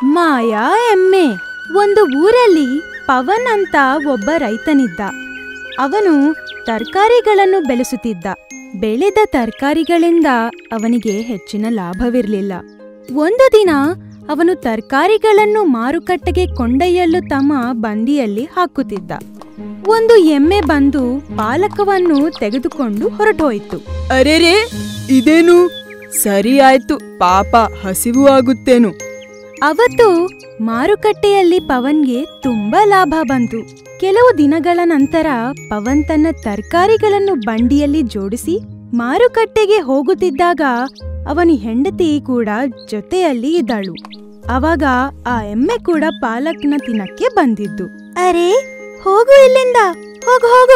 ಮಾಯಾ ಎಮ್ಮೆ ಒಂದು ಊರಲ್ಲಿ ಪವನ್ ಅಂತ ಒಬ್ಬ ರೈತನಿದ್ದ ಅವನು ತರಕಾರಿಗಳನ್ನು ಬೆಳೆಸುತ್ತಿದ್ದ ಬೆಳೆದ ತರಕಾರಿಗಳಿಂದ ಅವನಿಗೆ ಹೆಚ್ಚಿನ ಲಾಭವಿರಲಿಲ್ಲ ಒಂದು ದಿನ ಅವನು ತರಕಾರಿಗಳನ್ನು ಮಾರುಕಟ್ಟೆಗೆ ಕೊಂಡೊಯ್ಯಲು ತಮ್ಮ ಬಂಡಿಯಲ್ಲಿ ಹಾಕುತ್ತಿದ್ದ ಒಂದು ಎಮ್ಮೆ ಬಂದು ಪಾಲಕವನ್ನು ತೆಗೆದುಕೊಂಡು ಹೊರಟೋಯ್ತು ಅರೆರೆ ಇದೇನು ಸರಿ ಆಯ್ತು ಪಾಪ ಹಸಿವು ಆಗುತ್ತೇನು ಅವತ್ತು ಮಾರುಕಟ್ಟೆಯಲ್ಲಿ ಪವನ್ಗೆ ತುಂಬಾ ಲಾಭ ಬಂತು ಕೆಲವು ದಿನಗಳ ನಂತರ ಪವನ್ ತನ್ನ ತರಕಾರಿಗಳನ್ನು ಬಂಡಿಯಲ್ಲಿ ಜೋಡಿಸಿ ಮಾರುಕಟ್ಟೆಗೆ ಹೋಗುತ್ತಿದ್ದಾಗ ಅವನ ಹೆಂಡತಿ ಕೂಡ ಜೊತೆಯಲ್ಲಿ ಇದ್ದಳು ಅವಾಗ ಆ ಎಮ್ಮೆ ಕೂಡ ಪಾಲಕ್ನ ತಿನ್ನಕ್ಕೆ ಬಂದಿದ್ದು ಅರೆ ಹೋಗು ಇಲ್ಲಿಂದ ಹೋಗು ಹೋಗು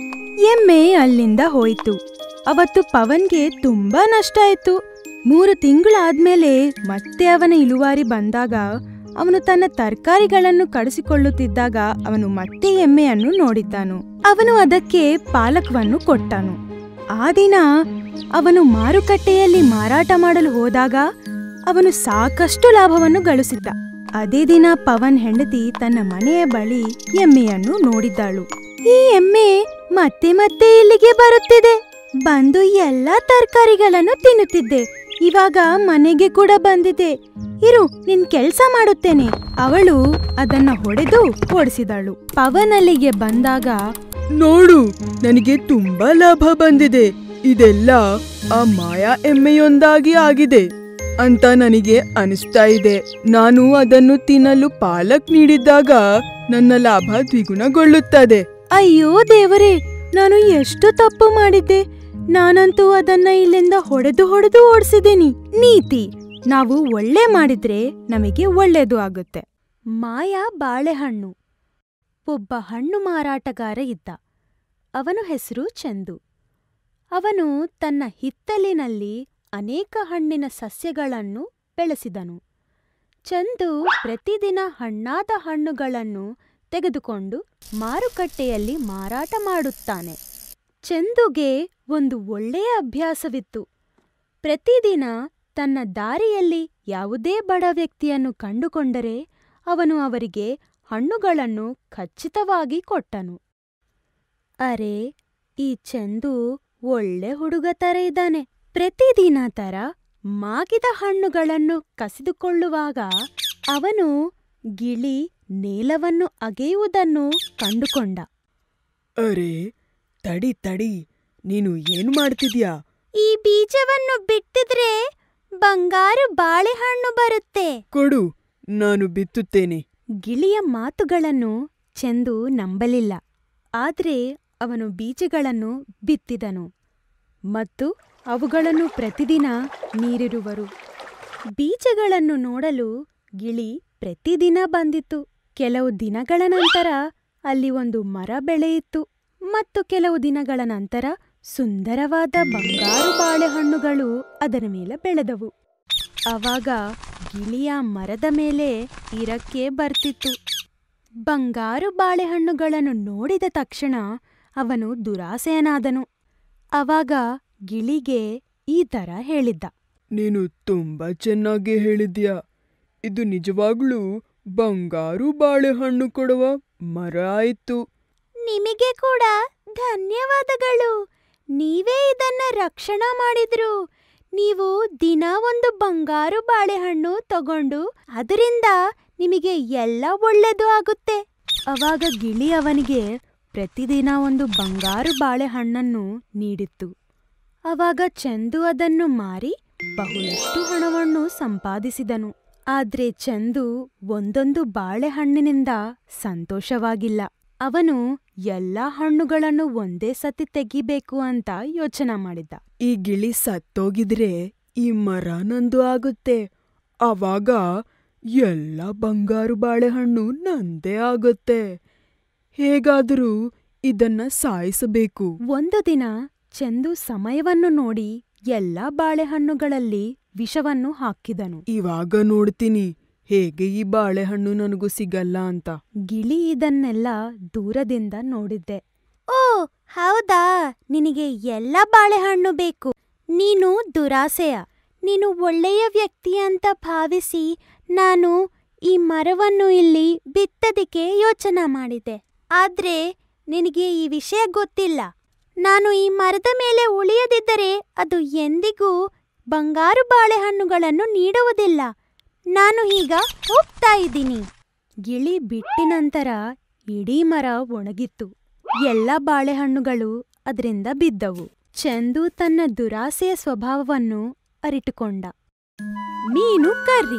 ಎಮ್ಮೆ ಅಲ್ಲಿಂದ ಹೋಯ್ತು ಅವತ್ತು ಪವನ್ಗೆ ತುಂಬಾ ನಷ್ಟ ಆಯ್ತು ಮೂರು ತಿಂಗಳಾದ್ಮೇಲೆ ಮತ್ತೆ ಅವನ ಇಳುವಾರಿ ಬಂದಾಗ ಅವನು ತನ್ನ ತರಕಾರಿಗಳನ್ನು ಕಡಿಸಿಕೊಳ್ಳುತ್ತಿದ್ದಾಗ ಅವನು ಮತ್ತೆ ಎಮ್ಮೆಯನ್ನು ನೋಡಿದ್ದಾನು ಅವನು ಅದಕ್ಕೆ ಪಾಲಕವನ್ನು ಕೊಟ್ಟನು ಆ ದಿನ ಅವನು ಮಾರುಕಟ್ಟೆಯಲ್ಲಿ ಮಾರಾಟ ಮಾಡಲು ಹೋದಾಗ ಅವನು ಸಾಕಷ್ಟು ಲಾಭವನ್ನು ಗಳಿಸಿದ್ದ ಅದೇ ದಿನ ಪವನ್ ಹೆಂಡತಿ ತನ್ನ ಮನೆಯ ಬಳಿ ಎಮ್ಮೆಯನ್ನು ನೋಡಿದ್ದಾಳು ಈ ಎಮ್ಮೆ ಮತ್ತೆ ಮತ್ತೆ ಇಲ್ಲಿಗೆ ಬರುತ್ತಿದೆ ಬಂದು ಎಲ್ಲಾ ತರಕಾರಿಗಳನ್ನು ತಿನ್ನುತ್ತಿದ್ದೆ ಇವಾಗ ಮನೆಗೆ ಕೂಡ ಬಂದಿದೆ ಇರು ನಿನ್ ಕೆಲ್ಸ ಮಾಡುತ್ತೇನೆ ಅವಳು ಅದನ್ನ ಹೊಡೆದು ಓಡಿಸಿದಳು ಪವನ್ ಅಲ್ಲಿಗೆ ಬಂದಾಗ ನೋಡು ನನಗೆ ತುಂಬಾ ಲಾಭ ಬಂದಿದೆ ಇದೆಲ್ಲ ಆ ಮಾಯಾ ಎಮ್ಮೆಯೊಂದಾಗಿ ಆಗಿದೆ ಅಂತ ನನಗೆ ಅನಿಸ್ತಾ ಇದೆ ನಾನು ಅದನ್ನು ತಿನ್ನಲು ಪಾಲಕ್ ನೀಡಿದ್ದಾಗ ನನ್ನ ಲಾಭ ದ್ವಿಗುಣಗೊಳ್ಳುತ್ತದೆ ಅಯ್ಯೋ ದೇವರೇ ನಾನು ಎಷ್ಟು ತಪ್ಪು ಮಾಡಿದ್ದೆ ನಾನಂತೂ ಅದನ್ನ ಇಲ್ಲಿಂದ ಹೊಡೆದು ಹೊಡೆದು ಓಡಿಸಿದ್ದೀನಿ ನೀತಿ ನಾವು ಒಳ್ಳೆ ಮಾಡಿದ್ರೆ ನಮಗೆ ಒಳ್ಳೇದು ಆಗುತ್ತೆ ಮಾಯಾ ಬಾಳೆಹಣ್ಣು ಒಬ್ಬ ಹಣ್ಣು ಮಾರಾಟಗಾರ ಇದ್ದ ಅವನ ಹೆಸರು ಚಂದು ಅವನು ತನ್ನ ಹಿತ್ತಲಿನಲ್ಲಿ ಅನೇಕ ಹಣ್ಣಿನ ಸಸ್ಯಗಳನ್ನು ಬೆಳೆಸಿದನು ಚಂದು ಪ್ರತಿದಿನ ಹಣ್ಣಾದ ಹಣ್ಣುಗಳನ್ನು ತೆಗೆದುಕೊಂಡು ಮಾರುಕಟ್ಟೆಯಲ್ಲಿ ಮಾರಾಟ ಮಾಡುತ್ತಾನೆ ಚಂದುಗೆ ಒಂದು ಒಳ್ಳೆಯ ಅಭ್ಯಾಸವಿತ್ತು ಪ್ರತಿದಿನ ತನ್ನ ದಾರಿಯಲ್ಲಿ ಯಾವುದೇ ಬಡ ವ್ಯಕ್ತಿಯನ್ನು ಕಂಡುಕೊಂಡರೆ ಅವನು ಅವರಿಗೆ ಹಣ್ಣುಗಳನ್ನು ಖಚಿತವಾಗಿ ಕೊಟ್ಟನು ಅರೆ ಈ ಚಂದು ಒಳ್ಳೆ ಹುಡುಗ ತರ ಇದ್ದಾನೆ ಪ್ರತಿದಿನ ತರ ಮಾಗಿದ ಹಣ್ಣುಗಳನ್ನು ಕಸಿದುಕೊಳ್ಳುವಾಗ ಅವನು ಗಿಳಿ ನೇಲವನ್ನು ಅಗೆಯುವುದನ್ನು ಕಂಡುಕೊಂಡ ಅರೆ ತಡಿ ತಡಿ ನೀನು ಏನು ಮಾಡ್ತಿದ್ಯಾ ಈ ಬೀಜವನ್ನು ಬಿಟ್ಟಿದ್ರೆ ಬಂಗಾರು ಬಾಳೆಹಣ್ಣು ಬರುತ್ತೆ ಕೊಡು ನಾನು ಬಿತ್ತುತ್ತೇನೆ ಗಿಳಿಯ ಮಾತುಗಳನ್ನು ಚೆಂದು ನಂಬಲಿಲ್ಲ ಆದ್ರೆ ಅವನು ಬೀಜಗಳನ್ನು ಬಿತ್ತಿದನು ಮತ್ತು ಅವುಗಳನ್ನು ಪ್ರತಿದಿನ ನೀರಿರುವರು ಬೀಜಗಳನ್ನು ನೋಡಲು ಗಿಳಿ ಪ್ರತಿದಿನ ಬಂದಿತ್ತು ಕೆಲವು ದಿನಗಳ ನಂತರ ಅಲ್ಲಿ ಒಂದು ಮರ ಬೆಳೆಯಿತು ಮತ್ತು ಕೆಲವು ದಿನಗಳ ನಂತರ ಸುಂದರವಾದ ಬಂಗಾರು ಬಾಳೆಹಣ್ಣುಗಳು ಅದರ ಮೇಲೆ ಬೆಳೆದವು ಅವಾಗ ಗಿಳಿಯ ಮರದ ಮೇಲೆ ಇರಕ್ಕೆ ಬರ್ತಿತ್ತು ಬಂಗಾರು ಬಾಳೆಹಣ್ಣುಗಳನ್ನು ನೋಡಿದ ತಕ್ಷಣ ಅವನು ದುರಾಸೆಯನಾದನು ಅವಾಗ ಗಿಳಿಗೆ ಈ ತರ ಹೇಳಿದ್ದ ನೀನು ತುಂಬಾ ಚೆನ್ನಾಗಿ ಹೇಳಿದ್ಯಾ ಇದು ನಿಜವಾಗ್ಲೂ ಬಂಗಾರು ಬಾಳೆಹಣ್ಣು ಕೊಡುವ ಮರ ಆಯ್ತು ನಿಮಗೆ ಕೂಡ ಧನ್ಯವಾದಗಳು ನೀವೇ ಇದನ್ನ ರಕ್ಷಣಾ ಮಾಡಿದ್ರು ನೀವು ದಿನ ಒಂದು ಬಂಗಾರು ಬಾಳೆಹಣ್ಣು ತಗೊಂಡು ಅದರಿಂದ ನಿಮಗೆ ಎಲ್ಲ ಒಳ್ಳೆದು ಆಗುತ್ತೆ ಅವಾಗ ಗಿಳಿ ಅವನಿಗೆ ಪ್ರತಿದಿನ ಒಂದು ಬಂಗಾರು ಬಾಳೆಹಣ್ಣನ್ನು ನೀಡಿತ್ತು ಅವಾಗ ಚಂದು ಅದನ್ನು ಮಾರಿ ಬಹಳಷ್ಟು ಹಣವನ್ನು ಸಂಪಾದಿಸಿದನು ಆದ್ರೆ ಚಂದು ಒಂದೊಂದು ಬಾಳೆಹಣ್ಣಿನಿಂದ ಸಂತೋಷವಾಗಿಲ್ಲ ಅವನು ಎಲ್ಲಾ ಹಣ್ಣುಗಳನ್ನು ಒಂದೇ ಸತಿ ತೆಗಿಬೇಕು ಅಂತ ಯೋಚನೆ ಮಾಡಿದ್ದ ಈ ಗಿಳಿ ಸತ್ತೋಗಿದ್ರೆ ಈ ಮರ ನಂದು ಆಗುತ್ತೆ ಅವಾಗ ಎಲ್ಲ ಬಂಗಾರು ಬಾಳೆಹಣ್ಣು ನಂದೇ ಆಗುತ್ತೆ ಹೇಗಾದರೂ ಇದನ್ನ ಸಾಯಿಸಬೇಕು ಒಂದು ದಿನ ಚಂದು ಸಮಯವನ್ನು ನೋಡಿ ಎಲ್ಲಾ ಬಾಳೆಹಣ್ಣುಗಳಲ್ಲಿ ವಿಷವನ್ನು ಹಾಕಿದನು ಇವಾಗ ನೋಡ್ತೀನಿ ಹೇಗೆ ಈ ಬಾಳೆಹಣ್ಣು ನನಗೂ ಸಿಗಲ್ಲ ಅಂತ ಗಿಳಿ ಇದನ್ನೆಲ್ಲ ದೂರದಿಂದ ನೋಡಿದ್ದೆ ಓ ಹೌದಾ ನಿನಗೆ ಎಲ್ಲ ಬಾಳೆಹಣ್ಣು ಬೇಕು ನೀನು ದುರಾಸೆಯ ನೀನು ಒಳ್ಳೆಯ ವ್ಯಕ್ತಿ ಅಂತ ಭಾವಿಸಿ ನಾನು ಈ ಮರವನ್ನು ಇಲ್ಲಿ ಬಿತ್ತದಿಕ್ಕೆ ಯೋಚನೆ ಮಾಡಿದೆ ಆದ್ರೆ ನಿನಗೆ ಈ ವಿಷಯ ಗೊತ್ತಿಲ್ಲ ನಾನು ಈ ಮರದ ಮೇಲೆ ಉಳಿಯದಿದ್ದರೆ ಅದು ಎಂದಿಗೂ ಬಂಗಾರು ಬಾಳೆಹಣ್ಣುಗಳನ್ನು ನೀಡುವುದಿಲ್ಲ ನಾನು ಈಗ ಹೋಗ್ತಾ ಇದ್ದೀನಿ ಗಿಳಿ ಬಿಟ್ಟ ನಂತರ ಇಡೀ ಮರ ಒಣಗಿತ್ತು ಎಲ್ಲ ಬಾಳೆಹಣ್ಣುಗಳು ಅದರಿಂದ ಬಿದ್ದವು ಚಂದು ತನ್ನ ದುರಾಸೆಯ ಸ್ವಭಾವವನ್ನು ಅರಿತುಕೊಂಡ ಮೀನು ಕರ್ರಿ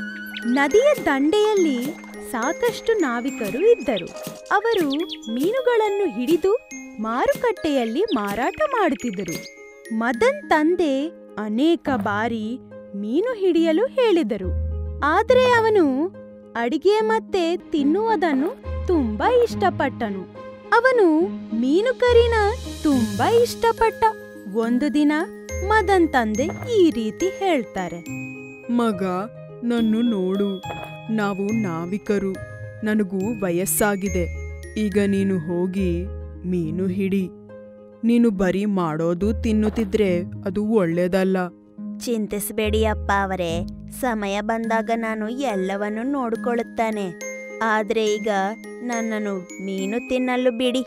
ನದಿಯ ದಂಡೆಯಲ್ಲಿ ಸಾಕಷ್ಟು ನಾವಿಕರು ಇದ್ದರು ಅವರು ಮೀನುಗಳನ್ನು ಹಿಡಿದು ಮಾರುಕಟ್ಟೆಯಲ್ಲಿ ಮಾರಾಟ ಮಾಡುತ್ತಿದ್ದರು ಮದನ್ ತಂದೆ ಅನೇಕ ಬಾರಿ ಮೀನು ಹಿಡಿಯಲು ಹೇಳಿದರು ಆದರೆ ಅವನು ಅಡಿಗೆ ಮತ್ತೆ ತಿನ್ನುವುದನ್ನು ತುಂಬಾ ಇಷ್ಟಪಟ್ಟನು ಅವನು ಮೀನು ಕರಿನ ತುಂಬಾ ಇಷ್ಟಪಟ್ಟ ಒಂದು ದಿನ ಮದನ್ ತಂದೆ ಈ ರೀತಿ ಹೇಳ್ತಾರೆ ಮಗ ನನ್ನು ನೋಡು ನಾವು ನಾವಿಕರು ನನಗೂ ವಯಸ್ಸಾಗಿದೆ ಈಗ ನೀನು ಹೋಗಿ ಮೀನು ಹಿಡಿ ನೀನು ಬರೀ ಮಾಡೋದು ತಿನ್ನುತ್ತಿದ್ರೆ ಅದು ಒಳ್ಳೇದಲ್ಲ ಚಿಂತಿಸಬೇಡಿ ಅಪ್ಪ ಅವರೇ ಸಮಯ ಬಂದಾಗ ನಾನು ಎಲ್ಲವನ್ನು ನೋಡಿಕೊಳ್ಳುತ್ತಾನೆ ಆದ್ರೆ ಈಗ ನನ್ನನ್ನು ಮೀನು ತಿನ್ನಲು ಬಿಡಿ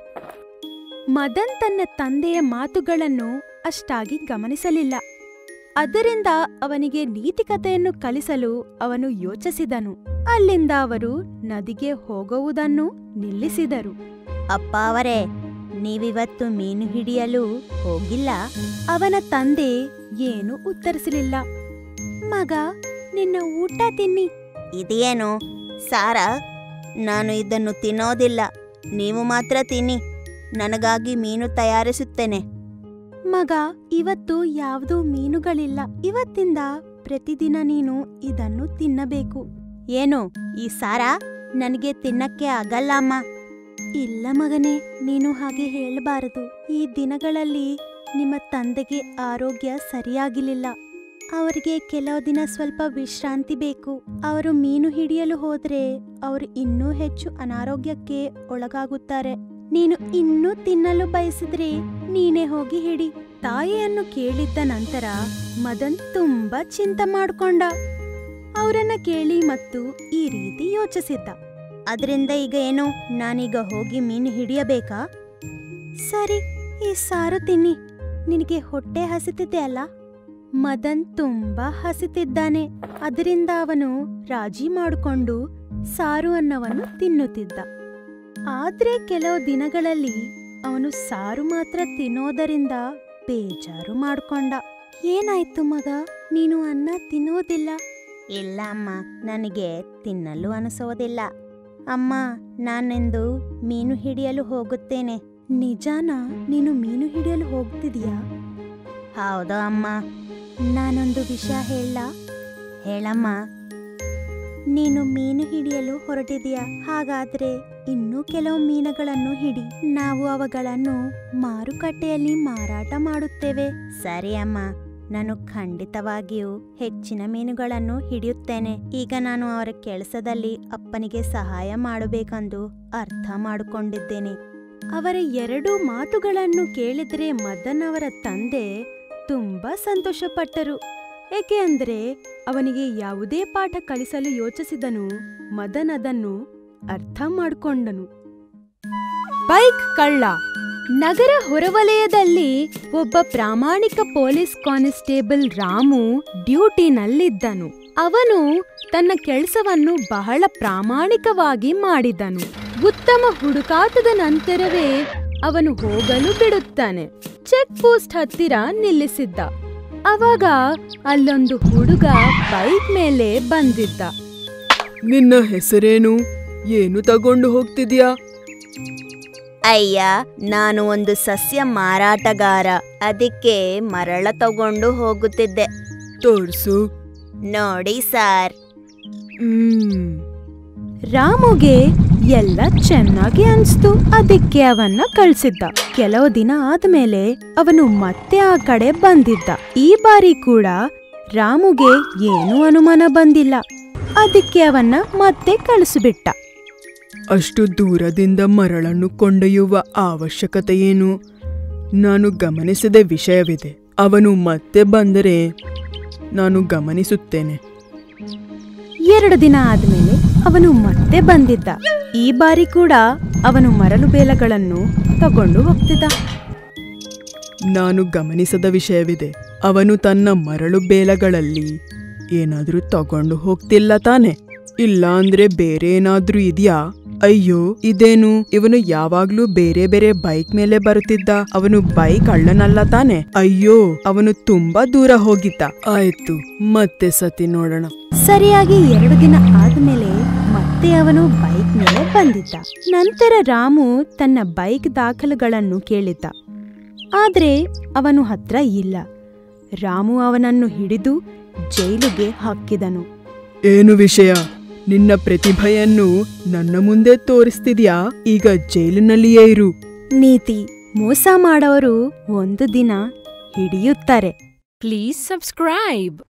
ಮದನ್ ತನ್ನ ತಂದೆಯ ಮಾತುಗಳನ್ನು ಅಷ್ಟಾಗಿ ಗಮನಿಸಲಿಲ್ಲ ಅದರಿಂದ ಅವನಿಗೆ ನೀತಿಕತೆಯನ್ನು ಕಲಿಸಲು ಅವನು ಯೋಚಿಸಿದನು ಅಲ್ಲಿಂದ ಅವರು ನದಿಗೆ ಹೋಗುವುದನ್ನು ನಿಲ್ಲಿಸಿದರು ಅಪ್ಪ ಅವರೇ ನೀವಿವತ್ತು ಮೀನು ಹಿಡಿಯಲು ಹೋಗಿಲ್ಲ ಅವನ ತಂದೆ ಏನು ಉತ್ತರಿಸಲಿಲ್ಲ ಮಗ ನಿನ್ನ ಊಟ ತಿನ್ನಿ ಇದೇನು ಸಾರಾ ನಾನು ಇದನ್ನು ತಿನ್ನೋದಿಲ್ಲ ನೀವು ಮಾತ್ರ ತಿನ್ನಿ ನನಗಾಗಿ ಮೀನು ತಯಾರಿಸುತ್ತೇನೆ ಮಗ ಇವತ್ತು ಯಾವುದೂ ಮೀನುಗಳಿಲ್ಲ ಇವತ್ತಿಂದ ಪ್ರತಿದಿನ ನೀನು ಇದನ್ನು ತಿನ್ನಬೇಕು ಏನು ಈ ಸಾರಾ ನನಗೆ ತಿನ್ನಕ್ಕೆ ಆಗಲ್ಲ ಅಮ್ಮ ಇಲ್ಲ ಮಗನೇ ನೀನು ಹಾಗೆ ಹೇಳಬಾರದು ಈ ದಿನಗಳಲ್ಲಿ ನಿಮ್ಮ ತಂದೆಗೆ ಆರೋಗ್ಯ ಸರಿಯಾಗಿಲಿಲ್ಲ ಅವರಿಗೆ ಕೆಲವು ದಿನ ಸ್ವಲ್ಪ ವಿಶ್ರಾಂತಿ ಬೇಕು ಅವರು ಮೀನು ಹಿಡಿಯಲು ಹೋದ್ರೆ ಅವರು ಇನ್ನೂ ಹೆಚ್ಚು ಅನಾರೋಗ್ಯಕ್ಕೆ ಒಳಗಾಗುತ್ತಾರೆ ನೀನು ಇನ್ನೂ ತಿನ್ನಲು ಬಯಸಿದ್ರೆ ನೀನೇ ಹೋಗಿ ಹಿಡಿ ತಾಯಿಯನ್ನು ಕೇಳಿದ್ದ ನಂತರ ಮದನ್ ತುಂಬಾ ಚಿಂತೆ ಮಾಡ್ಕೊಂಡ ಅವರನ್ನ ಕೇಳಿ ಮತ್ತು ಈ ರೀತಿ ಯೋಚಿಸಿದ್ದ ಅದರಿಂದ ಈಗ ಏನು ನಾನೀಗ ಹೋಗಿ ಮೀನು ಹಿಡಿಯಬೇಕಾ ಸರಿ ಈ ಸಾರು ತಿನ್ನಿ ನಿನಗೆ ಹೊಟ್ಟೆ ಹಸಿತಿದೆ ಅಲ್ಲ ಮದನ್ ತುಂಬಾ ಹಸಿತಿದ್ದಾನೆ ಅದರಿಂದ ಅವನು ರಾಜಿ ಮಾಡಿಕೊಂಡು ಸಾರು ಅನ್ನವನ್ನು ತಿನ್ನುತ್ತಿದ್ದ ಆದ್ರೆ ಕೆಲವು ದಿನಗಳಲ್ಲಿ ಅವನು ಸಾರು ಮಾತ್ರ ತಿನ್ನೋದರಿಂದ ಬೇಜಾರು ಮಾಡ್ಕೊಂಡ ಏನಾಯ್ತು ಮಗ ನೀನು ಅನ್ನ ತಿನ್ನೋದಿಲ್ಲ ಇಲ್ಲ ಅಮ್ಮ ನನಗೆ ತಿನ್ನಲು ಅನಿಸೋದಿಲ್ಲ ಅಮ್ಮ ನಾನೆಂದು ಮೀನು ಹಿಡಿಯಲು ಹೋಗುತ್ತೇನೆ ನಿಜಾನ ನೀನು ಮೀನು ಹಿಡಿಯಲು ಹೋಗ್ತಿದೀಯಾ ಹೌದು ಅಮ್ಮ ನಾನೊಂದು ವಿಷಯ ಹೇಳ ಹೇಳಮ್ಮ ನೀನು ಮೀನು ಹಿಡಿಯಲು ಹೊರಟಿದೀಯಾ ಹಾಗಾದ್ರೆ ಇನ್ನೂ ಕೆಲವು ಮೀನುಗಳನ್ನು ಹಿಡಿ ನಾವು ಅವುಗಳನ್ನು ಮಾರುಕಟ್ಟೆಯಲ್ಲಿ ಮಾರಾಟ ಮಾಡುತ್ತೇವೆ ಸರಿ ಅಮ್ಮ ನಾನು ಖಂಡಿತವಾಗಿಯೂ ಹೆಚ್ಚಿನ ಮೀನುಗಳನ್ನು ಹಿಡಿಯುತ್ತೇನೆ ಈಗ ನಾನು ಅವರ ಕೆಲಸದಲ್ಲಿ ಅಪ್ಪನಿಗೆ ಸಹಾಯ ಮಾಡಬೇಕೆಂದು ಅರ್ಥ ಮಾಡಿಕೊಂಡಿದ್ದೇನೆ ಅವರ ಎರಡು ಮಾತುಗಳನ್ನು ಕೇಳಿದರೆ ಮದನ್ ಅವರ ತಂದೆ ತುಂಬಾ ಸಂತೋಷಪಟ್ಟರು ಏಕೆ ಅಂದ್ರೆ ಅವನಿಗೆ ಯಾವುದೇ ಪಾಠ ಕಲಿಸಲು ಯೋಚಿಸಿದನು ಮದನ್ ಅದನ್ನು ಅರ್ಥ ಮಾಡಿಕೊಂಡನು ಬೈಕ್ ಕಳ್ಳ ನಗರ ಹೊರವಲಯದಲ್ಲಿ ಒಬ್ಬ ಪ್ರಾಮಾಣಿಕ ಪೊಲೀಸ್ ಕಾನಿಸ್ಟೇಬಲ್ ರಾಮು ಡ್ಯೂಟಿನಲ್ಲಿದ್ದನು ಅವನು ತನ್ನ ಕೆಲಸವನ್ನು ಬಹಳ ಪ್ರಾಮಾಣಿಕವಾಗಿ ಮಾಡಿದನು ಉತ್ತಮ ಹುಡುಕಾಟದ ನಂತರವೇ ಅವನು ಹೋಗಲು ಬಿಡುತ್ತಾನೆ ಚೆಕ್ ಪೋಸ್ಟ್ ಹತ್ತಿರ ನಿಲ್ಲಿಸಿದ್ದ ಅವಾಗ ಅಲ್ಲೊಂದು ಹುಡುಗ ಬೈಕ್ ಮೇಲೆ ಬಂದಿದ್ದ ನಿನ್ನ ಹೆಸರೇನು ಏನು ತಗೊಂಡು ಹೋಗ್ತಿದ್ಯಾ ಅಯ್ಯ ನಾನು ಒಂದು ಸಸ್ಯ ಮಾರಾಟಗಾರ ಅದಕ್ಕೆ ಮರಳ ತಗೊಂಡು ಹೋಗುತ್ತಿದ್ದೆ ತೋರ್ಸು ನೋಡಿ ಸಾರ್ ಹ್ಮ್ ರಾಮುಗೆ ಎಲ್ಲ ಚೆನ್ನಾಗಿ ಅನ್ಸ್ತು ಅದಕ್ಕೆ ಅವನ್ನ ಕಳ್ಸಿದ್ದ ಕೆಲವು ದಿನ ಆದ್ಮೇಲೆ ಅವನು ಮತ್ತೆ ಆ ಕಡೆ ಬಂದಿದ್ದ ಈ ಬಾರಿ ಕೂಡ ರಾಮುಗೆ ಏನೂ ಅನುಮಾನ ಬಂದಿಲ್ಲ ಅದಕ್ಕೆ ಅವನ್ನ ಮತ್ತೆ ಕಳಿಸಿಬಿಟ್ಟ ಅಷ್ಟು ದೂರದಿಂದ ಮರಳನ್ನು ಕೊಂಡೊಯ್ಯುವ ಅವಶ್ಯಕತೆ ಏನು ನಾನು ಗಮನಿಸಿದ ವಿಷಯವಿದೆ ಅವನು ಮತ್ತೆ ಬಂದರೆ ನಾನು ಗಮನಿಸುತ್ತೇನೆ ಎರಡು ದಿನ ಆದ್ಮೇಲೆ ಅವನು ಮತ್ತೆ ಬಂದಿದ್ದ ಈ ಬಾರಿ ಕೂಡ ಅವನು ಮರಳು ಬೇಲಗಳನ್ನು ತಗೊಂಡು ಹೋಗ್ತಿದ್ದ ನಾನು ಗಮನಿಸದ ವಿಷಯವಿದೆ ಅವನು ತನ್ನ ಮರಳು ಬೇಲಗಳಲ್ಲಿ ಏನಾದ್ರೂ ತಗೊಂಡು ಹೋಗ್ತಿಲ್ಲ ತಾನೆ ಇಲ್ಲ ಅಂದ್ರೆ ಬೇರೆ ಏನಾದ್ರೂ ಇದೆಯಾ ಅಯ್ಯೋ ಇದೇನು ಇವನು ಯಾವಾಗ್ಲೂ ಬೇರೆ ಬೇರೆ ಬೈಕ್ ಮೇಲೆ ಬರುತ್ತಿದ್ದ ಅವನು ಬೈಕ್ ಅಳ್ಳನಲ್ಲ ತಾನೆ ಅಯ್ಯೋ ಅವನು ತುಂಬಾ ದೂರ ಹೋಗಿದ್ದ ಆಯ್ತು ಮತ್ತೆ ಸತಿ ನೋಡೋಣ ಸರಿಯಾಗಿ ಎರಡು ದಿನ ಆದ್ಮೇಲೆ ಮತ್ತೆ ಅವನು ಬೈಕ್ ಮೇಲೆ ಬಂದಿದ್ದ ನಂತರ ರಾಮು ತನ್ನ ಬೈಕ್ ದಾಖಲೆಗಳನ್ನು ಕೇಳಿದ್ದ ಆದ್ರೆ ಅವನು ಹತ್ರ ಇಲ್ಲ ರಾಮು ಅವನನ್ನು ಹಿಡಿದು ಜೈಲಿಗೆ ಹಾಕಿದನು ಏನು ವಿಷಯ ನಿನ್ನ ಪ್ರತಿಭೆಯನ್ನು ನನ್ನ ಮುಂದೆ ತೋರಿಸ್ತಿದ್ಯಾ ಈಗ ಜೈಲಿನಲ್ಲಿಯೇ ಇರು ನೀತಿ ಮೋಸ ಮಾಡೋರು ಒಂದು ದಿನ ಹಿಡಿಯುತ್ತಾರೆ Please subscribe.